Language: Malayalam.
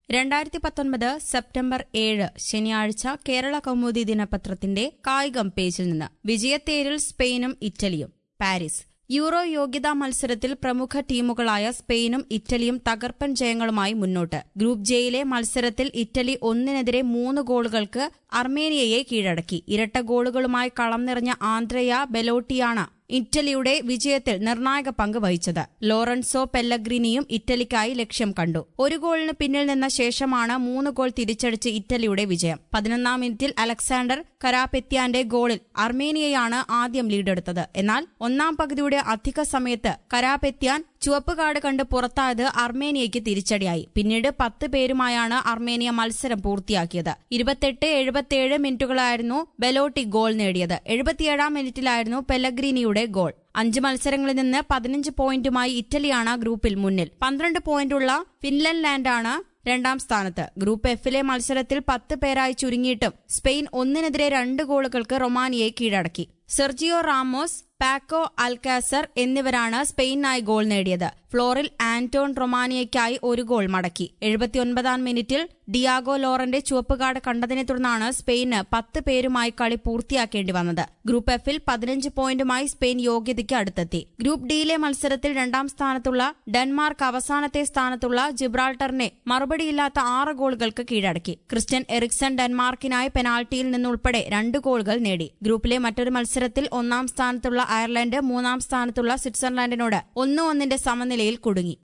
രണ്ടായിരത്തി പത്തൊൻപത് സെപ്റ്റംബർ ഏഴ് ശനിയാഴ്ച കേരള കൗമുദി ദിനപത്രത്തിന്റെ കായികം പേജിൽ നിന്ന് വിജയത്തേരിൽ സ്പെയിനും ഇറ്റലിയും പാരീസ് യൂറോ യോഗ്യതാ മത്സരത്തിൽ പ്രമുഖ ടീമുകളായ സ്പെയിനും ഇറ്റലിയും തകർപ്പൻ ജയങ്ങളുമായി മുന്നോട്ട് ഗ്രൂപ്പ് ജെയിലെ മത്സരത്തിൽ ഇറ്റലി ഒന്നിനെതിരെ മൂന്ന് ഗോളുകൾക്ക് അർമേനിയയെ കീഴടക്കി ഇരട്ട ഗോളുകളുമായി കളം നിറഞ്ഞ ആന്ത്രയ ബെലോട്ടിയാണ് ഇറ്റലിയുടെ വിജയത്തിൽ നിർണായക പങ്ക് വഹിച്ചത് ലോറൻസോ പെല്ലഗ്രിനിയും ഇറ്റലിക്കായി ലക്ഷ്യം കണ്ടു ഒരു ഗോളിന് പിന്നിൽ നിന്ന ശേഷമാണ് മൂന്ന് ഗോൾ തിരിച്ചടിച്ച് ഇറ്റലിയുടെ വിജയം പതിനൊന്നാം മിനിറ്റിൽ അലക്സാണ്ടർ കരാപെത്യാന്റെ ഗോളിൽ അർമേനിയയാണ് ആദ്യം ലീഡെടുത്തത് എന്നാൽ ഒന്നാം പകുതിയുടെ അധിക സമയത്ത് കരാപെത്യാൻ ചുവപ്പ് കാർഡ് കണ്ട് പുറത്തായത് അർമേനിയയ്ക്ക് തിരിച്ചടിയായി പിന്നീട് പത്ത് പേരുമായാണ് അർമേനിയ മത്സരം പൂർത്തിയാക്കിയത് ഇരുപത്തെട്ട് എഴുപത്തിയേഴ് മിനിറ്റുകളായിരുന്നു ബെലോട്ടി ഗോൾ നേടിയത് എഴുപത്തിയേഴാം മിനിറ്റിലായിരുന്നു പെലഗ്രീനിയുടെ ഗോൾ അഞ്ച് മത്സരങ്ങളിൽ നിന്ന് പതിനഞ്ച് പോയിന്റുമായി ഇറ്റലിയാണ് ഗ്രൂപ്പിൽ മുന്നിൽ പന്ത്രണ്ട് പോയിന്റുള്ള ഫിൻലൻഡാണ് രണ്ടാം സ്ഥാനത്ത് ഗ്രൂപ്പ് എഫിലെ മത്സരത്തിൽ പത്ത് പേരായി ചുരുങ്ങിയിട്ടും സ്പെയിൻ ഒന്നിനെതിരെ രണ്ട് ഗോളുകൾക്ക് റൊമാനിയയെ കീഴടക്കി സെർജിയോ റാമോസ് പാക്കോ അൽക്കാസർ എന്നിവരാണ് സ്പെയിനായി ഗോൾ നേടിയത് ഫ്ലോറിൽ ആന്റോൺ റൊമാനിയയ്ക്കായി ഒരു ഗോൾ മടക്കി എഴുപത്തിയൊൻപതാം മിനിറ്റിൽ ഡിയാഗോ ലോറന്റെ ചുവപ്പ് കാർഡ് കണ്ടതിനെ തുടർന്നാണ് സ്പെയിന് പത്ത് പേരുമായി കളി പൂർത്തിയാക്കേണ്ടി വന്നത് ഗ്രൂപ്പ് എഫിൽ പതിനഞ്ച് പോയിന്റുമായി സ്പെയിൻ യോഗ്യതയ്ക്ക് അടുത്തെത്തി ഗ്രൂപ്പ് ഡിയിലെ മത്സരത്തിൽ രണ്ടാം സ്ഥാനത്തുള്ള ഡെൻമാർക്ക് അവസാനത്തെ സ്ഥാനത്തുള്ള ജിബ്രാൾട്ടറിനെ മറുപടിയില്ലാത്ത ആറ് ഗോളുകൾക്ക് കീഴടക്കി ക്രിസ്ത്യൻ എറിക്സൺ ഡെൻമാർക്കിനായി പെനാൽറ്റിയിൽ നിന്നുൾപ്പെടെ രണ്ട് ഗോളുകൾ നേടി ഗ്രൂപ്പിലെ മറ്റൊരു മത്സരത്തിൽ ഒന്നാം സ്ഥാനത്തുള്ള അയർലൻഡ് മൂന്നാം സ്ഥാനത്തുള്ള സ്വിറ്റ്സർലാൻഡിനോട് ഒന്ന് ഒന്നിന്റെ സമനിലയിൽ കുടുങ്ങി